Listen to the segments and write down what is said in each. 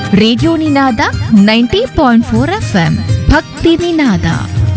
radio Ninada ninety point four FM ಎಂ ಭಕ್ತಿ ನಿನಾದ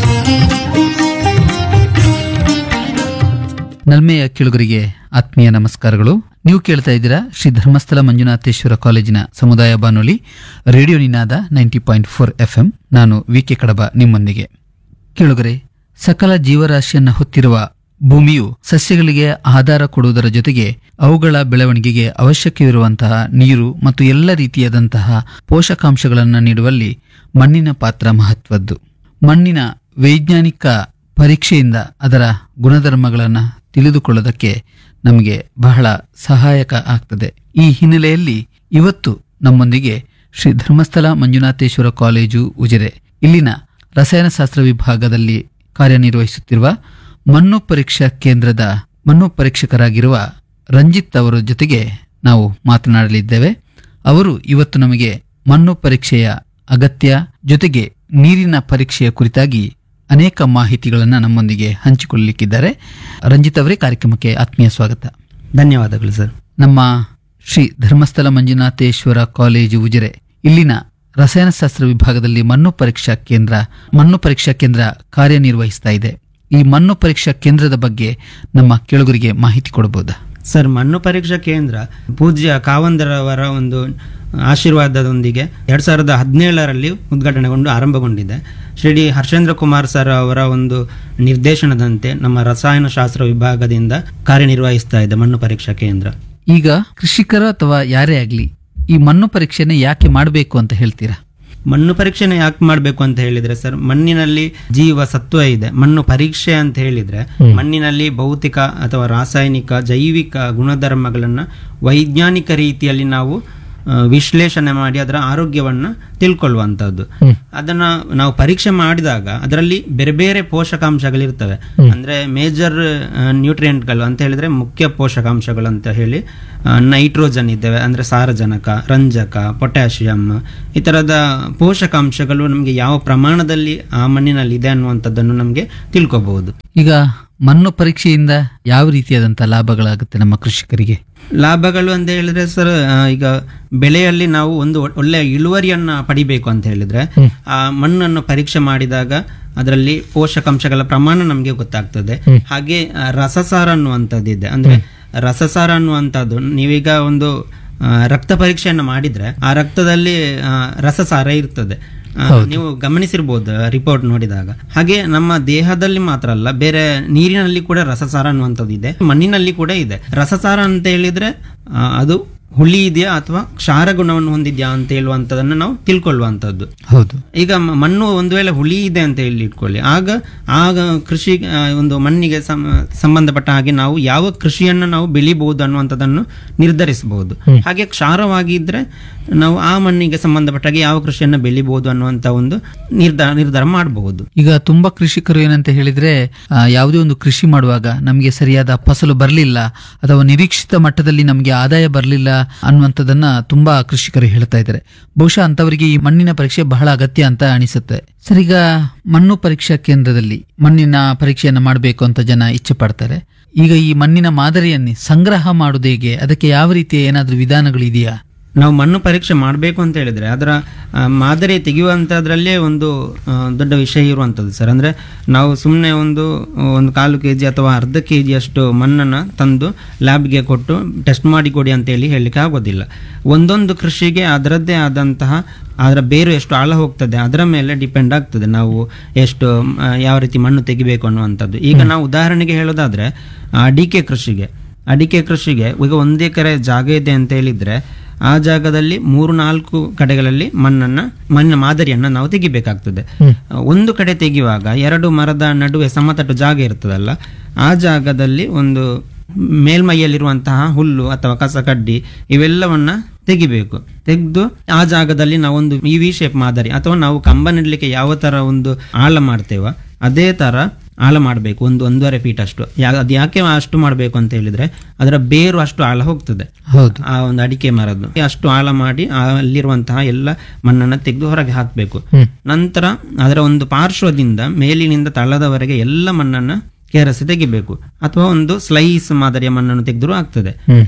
ನಲ್ಮೆಯ ಕಿಳುಗರಿಗೆ ಆತ್ಮೀಯ ನಮಸ್ಕಾರಗಳು ನೀವು ಕೇಳ್ತಾ ಇದ್ದೀರಾ ಶ್ರೀ ಧರ್ಮಸ್ಥಳ ಮಂಜುನಾಥೇಶ್ವರ ಕಾಲೇಜಿನ ಸಮುದಾಯ ಬಾನುಲಿ radio Ninada ninety point four F ನಾನು ವಿ ಕೆ ಕಡಬ ನಿಮ್ಮೊಂದಿಗೆ ಕೇಳುಗರೆ ಸಕಲ ಜೀವರಾಶಿಯನ್ನು ಹೊತ್ತಿರುವ ಭೂಮಿಯು ಸಸ್ಯಗಳಿಗೆ ಆಧಾರ ಕೊಡುವುದರ ಜೊತೆಗೆ ಅವುಗಳ ಬೆಳವಣಿಗೆಗೆ ಅವಶ್ಯಕವಿರುವಂತಹ ನೀರು ಮತ್ತು ಎಲ್ಲ ರೀತಿಯಾದಂತಹ ಪೋಷಕಾಂಶಗಳನ್ನು ನೀಡುವಲ್ಲಿ ಮಣ್ಣಿನ ಪಾತ್ರ ಮಹತ್ವದ್ದು ಮಣ್ಣಿನ ವೈಜ್ಞಾನಿಕ ಪರೀಕ್ಷೆಯಿಂದ ಅದರ ಗುಣಧರ್ಮಗಳನ್ನು ತಿಳಿದುಕೊಳ್ಳೋದಕ್ಕೆ ನಮಗೆ ಬಹಳ ಸಹಾಯಕ ಆಗ್ತದೆ ಈ ಹಿನ್ನೆಲೆಯಲ್ಲಿ ಇವತ್ತು ನಮ್ಮೊಂದಿಗೆ ಶ್ರೀ ಧರ್ಮಸ್ಥಳ ಮಂಜುನಾಥೇಶ್ವರ ಕಾಲೇಜು ಉಜಿರೆ ಇಲ್ಲಿನ ರಸಾಯನಶಾಸ್ತ್ರ ವಿಭಾಗದಲ್ಲಿ ಕಾರ್ಯನಿರ್ವಹಿಸುತ್ತಿರುವ ಮಣ್ಣು ಪರೀಕ್ಷಾ ಕೇಂದ್ರದ ಮಣ್ಣು ಪರೀಕ್ಷಕರಾಗಿರುವ ರಂಜಿತ್ ಅವರ ಜೊತೆಗೆ ನಾವು ಮಾತನಾಡಲಿದ್ದೇವೆ ಅವರು ಇವತ್ತು ನಮಗೆ ಮಣ್ಣು ಪರೀಕ್ಷೆಯ ಅಗತ್ಯ ಜೊತೆಗೆ ನೀರಿನ ಪರೀಕ್ಷೆಯ ಕುರಿತಾಗಿ ಅನೇಕ ಮಾಹಿತಿಗಳನ್ನು ನಮ್ಮೊಂದಿಗೆ ಹಂಚಿಕೊಳ್ಳಲಿಕ್ಕಿದ್ದಾರೆ ರಂಜಿತ್ ಅವರೇ ಕಾರ್ಯಕ್ರಮಕ್ಕೆ ಆತ್ಮೀಯ ಸ್ವಾಗತ ಧನ್ಯವಾದಗಳು ಸರ್ ನಮ್ಮ ಶ್ರೀ ಧರ್ಮಸ್ಥಳ ಮಂಜುನಾಥೇಶ್ವರ ಕಾಲೇಜು ಉಜಿರೆ ಇಲ್ಲಿನ ರಸಾಯನಶಾಸ್ತ್ರ ವಿಭಾಗದಲ್ಲಿ ಮಣ್ಣು ಪರೀಕ್ಷಾ ಕೇಂದ್ರ ಮಣ್ಣು ಪರೀಕ್ಷಾ ಕೇಂದ್ರ ಕಾರ್ಯನಿರ್ವಹಿಸ್ತಾ ಇದೆ ಈ ಮಣ್ಣು ಪರೀಕ್ಷಾ ಕೇಂದ್ರದ ಬಗ್ಗೆ ನಮ್ಮ ಕೆಳಗರಿಗೆ ಮಾಹಿತಿ ಕೊಡಬಹುದಾ ಸರ್ ಮಣ್ಣು ಪರೀಕ್ಷಾ ಕೇಂದ್ರ ಪೂಜ್ಯ ಕಾವಂದರವರ ಒಂದು ಆಶೀರ್ವಾದದೊಂದಿಗೆ ಎರಡ್ ಸಾವಿರದ ಹದಿನೇಳರಲ್ಲಿ ಉದ್ಘಾಟನೆಗೊಂಡು ಆರಂಭಗೊಂಡಿದೆ ಶ್ರೀ ಡಿ ಹರ್ಷೇಂದ್ರ ಕುಮಾರ್ ಸರ್ ಅವರ ಒಂದು ನಿರ್ದೇಶನದಂತೆ ನಮ್ಮ ರಸಾಯನಶಾಸ್ತ್ರ ವಿಭಾಗದಿಂದ ಕಾರ್ಯನಿರ್ವಹಿಸ್ತಾ ಇದೆ ಮಣ್ಣು ಪರೀಕ್ಷಾ ಕೇಂದ್ರ ಈಗ ಕೃಷಿಕರು ಅಥವಾ ಯಾರೇ ಆಗಲಿ ಈ ಮಣ್ಣು ಪರೀಕ್ಷೆನ ಯಾಕೆ ಮಾಡಬೇಕು ಅಂತ ಹೇಳ್ತೀರಾ ಮಣ್ಣು ಪರೀಕ್ಷೆನ ಯಾಕೆ ಮಾಡಬೇಕು ಅಂತ ಹೇಳಿದ್ರೆ ಸರ್ ಮಣ್ಣಿನಲ್ಲಿ ಜೀವ ಸತ್ವ ಇದೆ ಮಣ್ಣು ಪರೀಕ್ಷೆ ಅಂತ ಹೇಳಿದ್ರೆ ಮಣ್ಣಿನಲ್ಲಿ ಭೌತಿಕ ಅಥವಾ ರಾಸಾಯನಿಕ ಜೈವಿಕ ಗುಣಧರ್ಮಗಳನ್ನ ವೈಜ್ಞಾನಿಕ ರೀತಿಯಲ್ಲಿ ನಾವು ಆ, ವಿಶ್ಲೇಷಣೆ ಮಾಡಿ ಅದರ ಆರೋಗ್ಯವನ್ನ ತಿಳ್ಕೊಳ್ಳುವಂತದ್ದು ಅದನ್ನ ನಾವು ಪರೀಕ್ಷೆ ಮಾಡಿದಾಗ ಅದರಲ್ಲಿ ಬೇರೆ ಬೇರೆ ಪೋಷಕಾಂಶಗಳಿರ್ತವೆ ಅಂದ್ರೆ ಮೇಜರ್ ನ್ಯೂಟ್ರಿಯೆಂಟ್ಗಳು ಅಂತ ಹೇಳಿದ್ರೆ ಮುಖ್ಯ ಪೋಷಕಾಂಶಗಳು ಅಂತ ಹೇಳಿ ನೈಟ್ರೋಜನ್ ಇದ್ದಾವೆ ಅಂದ್ರೆ ಸಾರಜನಕ ರಂಜಕ ಪೊಟ್ಯಾಷಿಯಂ ಈ ತರದ ಪೋಷಕಾಂಶಗಳು ನಮಗೆ ಯಾವ ಪ್ರಮಾಣದಲ್ಲಿ ಆ ಮಣ್ಣಿನಲ್ಲಿ ಇದೆ ಅನ್ನುವಂಥದ್ದನ್ನು ನಮಗೆ ತಿಳ್ಕೋಬಹುದು ಈಗ ಮಣ್ಣು ಪರೀಕ್ಷೆಯಿಂದ ಯಾವ ರೀತಿಯಾದಂತಹ ಲಾಭಗಳಾಗುತ್ತೆ ನಮ್ಮ ಕೃಷಿಕರಿಗೆ ಲಾಭಗಳು ಅಂತ ಹೇಳಿದ್ರೆ ಸರ್ ಆ, ಈಗ ಬೆಳೆಯಲ್ಲಿ ನಾವು ಒಂದು ಒ- ಒಳ್ಳೆಯ ಇಳುವರಿಯನ್ನ ಪಡಿಬೇಕು ಅಂತ ಹೇಳಿದ್ರೆ ಆ ಮಣ್ಣನ್ನು ಪರೀಕ್ಷೆ ಮಾಡಿದಾಗ ಅದರಲ್ಲಿ ಪೋಷಕಾಂಶಗಳ ಪ್ರಮಾಣ ನಮಗೆ ಗೊತ್ತಾಗ್ತದೆ ಹಾಗೆ ಆ, ರಸಸಾರ ಅನ್ನುವಂಥದ್ದಿದೆ ಅಂದ್ರೆ ರಸಸಾರ ಅನ್ನುವಂಥದ್ದು ನೀವೀಗ ಒಂದು ಆ, ರಕ್ತ ಪರೀಕ್ಷೆಯನ್ನು ಮಾಡಿದ್ರೆ ಆ ರಕ್ತದಲ್ಲಿ ಆ, ರಸಸಾರ ಇರ್ತದೆ ಆ, ನೀವು ಗಮನಿಸಿರ್ಬೋದು ರಿಪೋರ್ಟ್ ನೋಡಿದಾಗ ಹಾಗೆ ನಮ್ಮ ದೇಹದಲ್ಲಿ ಮಾತ್ರ ಅಲ್ಲ ಬೇರೆ ನೀರಿನಲ್ಲಿ ಕೂಡ ರಸಸಾರ ಅನ್ನುವಂಥದ್ದು ಇದೆ ಮಣ್ಣಿನಲ್ಲಿ ಕೂಡ ಇದೆ ರಸಸಾರ ಅಂತ ಹೇಳಿದ್ರೆ ಆ, ಅದು ಹುಳಿ ಇದೆಯಾ ಅಥವಾ ಕ್ಷಾರ ಗುಣವನ್ನು ಹೊಂದಿದ್ಯಾ ಅಂತ ಹೇಳುವಂಥದ್ದನ್ನು ನಾವು ತಿಳ್ಕೊಳ್ಳುವಂಥದ್ದು ಹೌದು ಈಗ ಮ- ಮಣ್ಣು ಒಂದು ವೇಳೆ ಹುಳಿ ಇದೆ ಅಂತ ಹೇಳಿ ಇಟ್ಕೊಳ್ಳಿ ಆಗ ಆಗ ಕೃಷಿ ಆ, ಒಂದು ಮಣ್ಣಿಗೆ ಸಂ- ಸಂಬಂಧಪಟ್ಟ ಹಾಗೆ ನಾವು ಯಾವ ಕೃಷಿಯನ್ನು ನಾವು ಬೆಳಿಬಹುದು ಅನ್ನುವಂಥದ್ದನ್ನು ನಿರ್ಧರಿಸಬಹುದು ಹಾಗೆ ಕ್ಷಾರವಾಗಿದ್ರೆ ನಾವು ಆ ಮಣ್ಣಿಗೆ ಸಂಬಂಧಪಟ್ಟ ಹಾಗೆ ಯಾವ ಕೃಷಿಯನ್ನು ಬೆಳಿಬಹುದು ಅನ್ನುವಂಥ ಒಂದು ನಿರ್ಧಾರ ನಿರ್ಧಾರ ಮಾಡಬಹುದು ಈಗ ತುಂಬಾ ಕೃಷಿಕರು ಏನಂತ ಹೇಳಿದ್ರೆ ಆ, ಯಾವುದೇ ಒಂದು ಕೃಷಿ ಮಾಡುವಾಗ ನಮಗೆ ಸರಿಯಾದ ಫಸಲು ಬರಲಿಲ್ಲ ಅಥವಾ ನಿರೀಕ್ಷಿತ ಮಟ್ಟದಲ್ಲಿ ನಮಗೆ ಆದಾಯ ಬರಲಿಲ್ಲ ಅನ್ನುವಂಥದ್ದನ್ನ ತುಂಬಾ ಕೃಷಿಕರು ಹೇಳ್ತಾ ಇದ್ದಾರೆ ಬಹುಶಃ ಅಂತವರಿಗೆ ಈ ಮಣ್ಣಿನ ಪರೀಕ್ಷೆ ಬಹಳ ಅಗತ್ಯ ಅಂತ ಅನಿಸುತ್ತೆ ಸರ್ ಈಗ ಮಣ್ಣು ಪರೀಕ್ಷಾ ಕೇಂದ್ರದಲ್ಲಿ ಮಣ್ಣಿನ ಪರೀಕ್ಷೆಯನ್ನು ಮಾಡಬೇಕು ಅಂತ ಜನ ಇಚ್ಛೆ ಪಡ್ತಾರೆ ಈಗ ಈ ಮಣ್ಣಿನ ಮಾದರಿಯನ್ನೇ ಸಂಗ್ರಹ ಮಾಡುವುದು ಹೇಗೆ ಅದಕ್ಕೆ ಯಾವ ರೀತಿಯ ಏನಾದರೂ ವಿಧಾನಗಳು ಇದೆಯಾ ನಾವು ಮಣ್ಣು ಪರೀಕ್ಷೆ ಮಾಡಬೇಕು ಅಂತ ಹೇಳಿದ್ರೆ ಅದರ ಆ, ಮಾದರಿ ತೆಗೆಯುವಂಥದ್ರಲ್ಲೇ ಒಂದು ಆ, ದೊಡ್ಡ ವಿಷಯ ಇರುವಂಥದ್ದು ಸರ್ ಅಂದರೆ ನಾವು ಸುಮ್ಮನೆ ಒಂದು ಒಂದು ಕಾಲು ಕೆ ಜಿ ಅಥವಾ ಅರ್ಧ ಕೆ ಜಿಯಷ್ಟು ಮಣ್ಣನ್ನು ತಂದು ಲ್ಯಾಬ್ಗೆ ಕೊಟ್ಟು ಟೆಸ್ಟ್ ಮಾಡಿ ಕೊಡಿ ಅಂತೇಳಿ ಹೇಳಲಿಕ್ಕೆ ಆಗೋದಿಲ್ಲ ಒಂದೊಂದು ಕೃಷಿಗೆ ಅದರದ್ದೇ ಆದಂತಹ ಅದರ ಬೇರು ಎಷ್ಟು ಆಳ ಹೋಗ್ತದೆ ಅದರ ಮೇಲೆ ಡಿಪೆಂಡ್ ಆಗ್ತದೆ ನಾವು ಎಷ್ಟು ಆ, ಯಾವ ರೀತಿ ಮಣ್ಣು ತೆಗಿಬೇಕು ಅನ್ನುವಂಥದ್ದು ಈಗ ನಾವು ಉದಾಹರಣೆಗೆ ಹೇಳೋದಾದ್ರೆ ಆ, ಅಡಿಕೆ ಕೃಷಿಗೆ ಅಡಿಕೆ ಕೃಷಿಗೆ ಈಗ ಒಂದೇ ಎಕರೆ ಜಾಗ ಇದೆ ಅಂತ ಹೇಳಿದ್ರೆ ಆ ಜಾಗದಲ್ಲಿ ಮೂರು ನಾಲ್ಕು ಕಡೆಗಳಲ್ಲಿ ಮಣ್ಣನ್ನ ಮಣ್ಣಿನ ಮಾದರಿಯನ್ನ ನಾವು ತೆಗಿಬೇಕಾಗ್ತದೆ ಒಂದು ಕಡೆ ತೆಗೆಯುವಾಗ ಎರಡು ಮರದ ನಡುವೆ ಸಮತಟ್ಟು ಜಾಗ ಇರ್ತದಲ್ಲ ಆ ಜಾಗದಲ್ಲಿ ಒಂದು ಮೇಲ್ಮೈಯಲ್ಲಿರುವಂತಹ ಹುಲ್ಲು ಅಥವಾ ಕಸ ಕಡ್ಡಿ ಇವೆಲ್ಲವನ್ನ ತೆಗಿಬೇಕು ತೆಗೆದು ಆ ಜಾಗದಲ್ಲಿ ನಾವೊಂದು ಈ ವಿ ಶೇಪ್ ಮಾದರಿ ಅಥವಾ ನಾವು ಕಂಬ ನೆಡ್ಲಿಕ್ಕೆ ಯಾವ ತರ ಒಂದು ಆಳ ಮಾಡ್ತೇವ ಅದೇ ತರ ಆಳ ಮಾಡಬೇಕು ಒಂದು ಒಂದೂವರೆ ಫೀಟ್ ಅಷ್ಟು ಯಾ ಅದು ಯಾಕೆ ಅಷ್ಟು ಮಾಡಬೇಕು ಅಂತ ಹೇಳಿದ್ರೆ ಅದರ ಬೇರು ಅಷ್ಟು ಆಳ ಹೋಗ್ತದೆ ಹೌದು ಆ ಒಂದು ಅಡಿಕೆ ಮರದ್ದು ಅಷ್ಟು ಆಳ ಮಾಡಿ ಆ ಅಲ್ಲಿರುವಂತಹ ಎಲ್ಲ ಮಣ್ಣನ್ನು ತೆಗೆದು ಹೊರಗೆ ಹಾಕಬೇಕು ನಂತರ ಅದರ ಒಂದು ಪಾರ್ಶ್ವದಿಂದ ಮೇಲಿನಿಂದ ತಳದವರೆಗೆ ಎಲ್ಲ ಮಣ್ಣನ್ನ ಕೆರಸಿ ತೆಗಿಬೇಕು ಅಥವಾ ಒಂದು ಸ್ಲೈಸ್ ಮಾದರಿಯ ಮಣ್ಣನ್ನು ತೆಗೆದರೂ ಆಗ್ತದೆ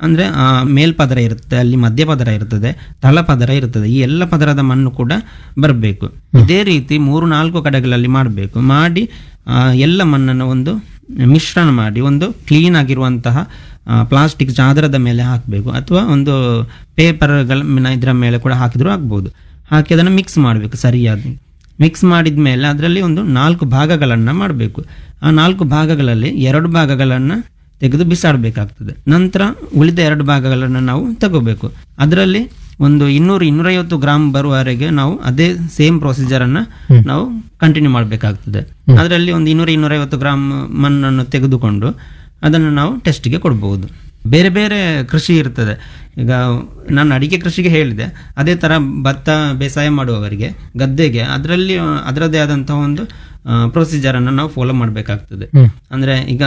ಅಂದ್ರೆ ಆ ಮೇಲ್ಪದರ ಇರುತ್ತೆ ಅಲ್ಲಿ ಮಧ್ಯಪದರ ಇರ್ತದೆ ತಳಪದರ ಇರ್ತದೆ ಈ ಎಲ್ಲ ಪದರದ ಮಣ್ಣು ಕೂಡ ಬರಬೇಕು ಇದೇ ರೀತಿ ಮೂರು ನಾಲ್ಕು ಕಡೆಗಳಲ್ಲಿ ಮಾಡಬೇಕು ಮಾಡಿ ಆ, ಎಲ್ಲ ಮಣ್ಣನ್ನು ಒಂದು ಮಿಶ್ರಣ ಮಾಡಿ ಒಂದು ಕ್ಲೀನ್ ಆಗಿರುವಂತಹ ಪ್ಲಾಸ್ಟಿಕ್ ಚಾದರದ ಮೇಲೆ ಹಾಕಬೇಕು ಅಥವಾ ಒಂದು ಪೇಪರ್ಗಳ ಇದರ ಮೇಲೆ ಕೂಡ ಹಾಕಿದ್ರೂ ಆಗ್ಬೋದು ಹಾಕಿ ಅದನ್ನು ಮಿಕ್ಸ್ ಮಾಡಬೇಕು ಸರಿಯಾಗಿ ಮಿಕ್ಸ್ ಮಾಡಿದ ಮೇಲೆ ಅದರಲ್ಲಿ ಒಂದು ನಾಲ್ಕು ಭಾಗಗಳನ್ನು ಮಾಡಬೇಕು ಆ ನಾಲ್ಕು ಭಾಗಗಳಲ್ಲಿ ಎರಡು ಭಾಗಗಳನ್ನು ತೆಗೆದು ಬಿಸಾಡಬೇಕಾಗ್ತದೆ ನಂತರ ಉಳಿದ ಎರಡು ಭಾಗಗಳನ್ನು ನಾವು ತಗೋಬೇಕು ಅದರಲ್ಲಿ ಒಂದು ಇನ್ನೂರು ಇನ್ನೂರೈವತ್ತು ಗ್ರಾಮ್ ಬರುವವರೆಗೆ ನಾವು ಅದೇ ಸೇಮ್ ಪ್ರೊಸೀಜರನ್ನು ನಾವು ಕಂಟಿನ್ಯೂ ಮಾಡಬೇಕಾಗ್ತದೆ ಅದರಲ್ಲಿ ಒಂದು ಇನ್ನೂರ ಇನ್ನೂರೈವತ್ತು ಗ್ರಾಮ್ ಮಣ್ಣನ್ನು ತೆಗೆದುಕೊಂಡು ಅದನ್ನು ನಾವು ಟೆಸ್ಟ್ಗೆ ಕೊಡ್ಬೋದು ಬೇರೆ ಬೇರೆ ಕೃಷಿ ಇರ್ತದೆ ಈಗ ನಾನು ಅಡಿಕೆ ಕೃಷಿಗೆ ಹೇಳಿದೆ ಅದೇ ಥರ ಭತ್ತ ಬೇಸಾಯ ಮಾಡುವವರಿಗೆ ಗದ್ದೆಗೆ ಅದರಲ್ಲಿ ಅದರದ್ದೇ ಆದಂತಹ ಒಂದು ಪ್ರೊಸೀಜರನ್ನು ನಾವು ಫಾಲೋ ಮಾಡಬೇಕಾಗ್ತದೆ ಅಂದರೆ ಈಗ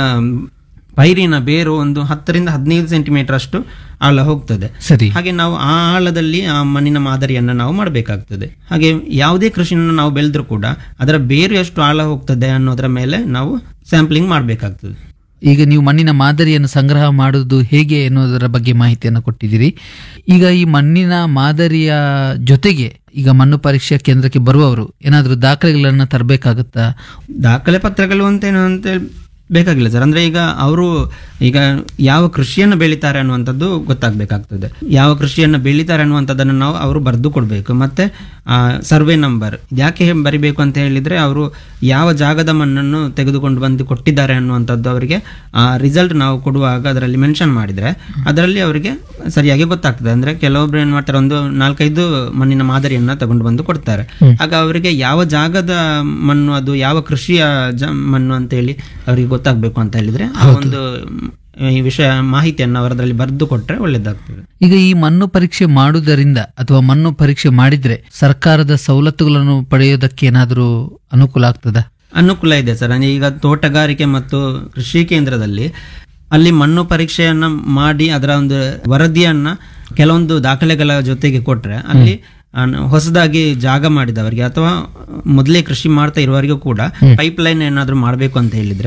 ಪೈರಿನ ಬೇರು ಒಂದು ಹತ್ತರಿಂದ ಹದಿನೈದು ಸೆಂಟಿಮೀಟರ್ ಅಷ್ಟು ಆಳ ಹೋಗ್ತದೆ ಸರಿ ಹಾಗೆ ನಾವು ಆ ಆಳದಲ್ಲಿ ಆ ಮಣ್ಣಿನ ಮಾದರಿಯನ್ನು ನಾವು ಮಾಡಬೇಕಾಗ್ತದೆ ಹಾಗೆ ಯಾವುದೇ ಕೃಷಿಯನ್ನು ನಾವು ಬೆಳೆದ್ರೂ ಕೂಡ ಅದರ ಬೇರು ಎಷ್ಟು ಆಳ ಹೋಗ್ತದೆ ಅನ್ನೋದರ ಮೇಲೆ ನಾವು ಸ್ಯಾಂಪ್ಲಿಂಗ್ ಮಾಡಬೇಕಾಗ್ತದೆ ಈಗ ನೀವು ಮಣ್ಣಿನ ಮಾದರಿಯನ್ನು ಸಂಗ್ರಹ ಮಾಡುವುದು ಹೇಗೆ ಎನ್ನುವುದರ ಬಗ್ಗೆ ಮಾಹಿತಿಯನ್ನು ಕೊಟ್ಟಿದ್ದೀರಿ ಈಗ ಈ ಮಣ್ಣಿನ ಮಾದರಿಯ ಜೊತೆಗೆ ಈಗ ಮಣ್ಣು ಪರೀಕ್ಷಾ ಕೇಂದ್ರಕ್ಕೆ ಬರುವವರು ಏನಾದರೂ ದಾಖಲೆಗಳನ್ನು ತರಬೇಕಾಗುತ್ತಾ ದಾಖಲೆ ಪತ್ರಗಳು ಅಂತೇನು ಅಂತ ಬೇಕಾಗಿಲ್ಲ ಸರ್ ಅಂದ್ರೆ ಈಗ ಅವರು ಈಗ ಯಾವ ಕೃಷಿಯನ್ನು ಬೆಳೀತಾರೆ ಅನ್ನುವಂಥದ್ದು ಗೊತ್ತಾಗಬೇಕಾಗ್ತದೆ ಯಾವ ಕೃಷಿಯನ್ನು ಬೆಳೀತಾರೆ ಅನ್ನುವಂಥದ್ದನ್ನು ನಾವು ಅವರು ಬರೆದು ಕೊಡಬೇಕು ಮತ್ತೆ ಆ ಸರ್ವೆ ನಂಬರ್ ಯಾಕೆ ಬರಿಬೇಕು ಅಂತ ಹೇಳಿದ್ರೆ ಅವರು ಯಾವ ಜಾಗದ ಮಣ್ಣನ್ನು ತೆಗೆದುಕೊಂಡು ಬಂದು ಕೊಟ್ಟಿದ್ದಾರೆ ಅನ್ನುವಂಥದ್ದು ಅವರಿಗೆ ಆ ರಿಸಲ್ಟ್ ನಾವು ಕೊಡುವಾಗ ಅದರಲ್ಲಿ ಮೆನ್ಷನ್ ಮಾಡಿದ್ರೆ ಅದರಲ್ಲಿ ಅವರಿಗೆ ಸರಿಯಾಗಿ ಗೊತ್ತಾಗ್ತದೆ ಅಂದ್ರೆ ಕೆಲವೊಬ್ರು ಏನ್ ಮಾಡ್ತಾರೆ ಒಂದು ನಾಲ್ಕೈದು ಮಣ್ಣಿನ ಮಾದರಿಯನ್ನ ತಗೊಂಡು ಬಂದು ಕೊಡ್ತಾರೆ ಆಗ ಅವರಿಗೆ ಯಾವ ಜಾಗದ ಮಣ್ಣು ಅದು ಯಾವ ಕೃಷಿಯ ಜ ಮಣ್ಣು ಅಂತ ಹೇಳಿ ಅವರಿಗೆ ಗೊತ್ತಾಗ್ಬೇಕು ಅಂತ ಹೇಳಿದ್ರೆ ಆ ಒಂದು ಮ್, ಈ ವಿಷಯ ಮಾಹಿತಿಯನ್ನು ಅವರದ್ರಲ್ಲಿ ಬರೆದು ಕೊಟ್ರೆ ಒಳ್ಳೇದಾಗ್ತದೆ ಈಗ ಈ ಮಣ್ಣು ಪರೀಕ್ಷೆ ಮಾಡುವುದರಿಂದ ಅಥವಾ ಮಣ್ಣು ಪರೀಕ್ಷೆ ಮಾಡಿದ್ರೆ ಸರ್ಕಾರದ ಸವಲತ್ತುಗಳನ್ನು ಪಡೆಯೋದಕ್ಕೆ ಏನಾದರೂ ಅನುಕೂಲ ಆಗ್ತದಾ ಅನುಕೂಲ ಇದೆ ಸರ್ ಅಂದ್ರೆ ಈಗ ತೋಟಗಾರಿಕೆ ಮತ್ತು ಕೃಷಿ ಕೇಂದ್ರದಲ್ಲಿ ಅಲ್ಲಿ ಮಣ್ಣು ಪರೀಕ್ಷೆಯನ್ನ ಮಾಡಿ ಅದರ ಒಂದು ವರದಿಯನ್ನ ಕೆಲವೊಂದು ದಾಖಲೆಗಳ ಜೊತೆಗೆ ಕೊಟ್ರೆ ಅಲ್ಲಿ ಅನ್- ಹೊಸದಾಗಿ ಜಾಗ ಮಾಡಿದವರಿಗೆ ಅಥವಾ ಮೊದಲೇ ಕೃಷಿ ಮಾಡ್ತಾ ಇರುವವರಿಗೂ ಕೂಡ ಪೈಪ್ ಲೈನ್ ಏನಾದ್ರು ಮಾಡಬೇಕು ಅಂತ ಹೇಳಿದ್ರೆ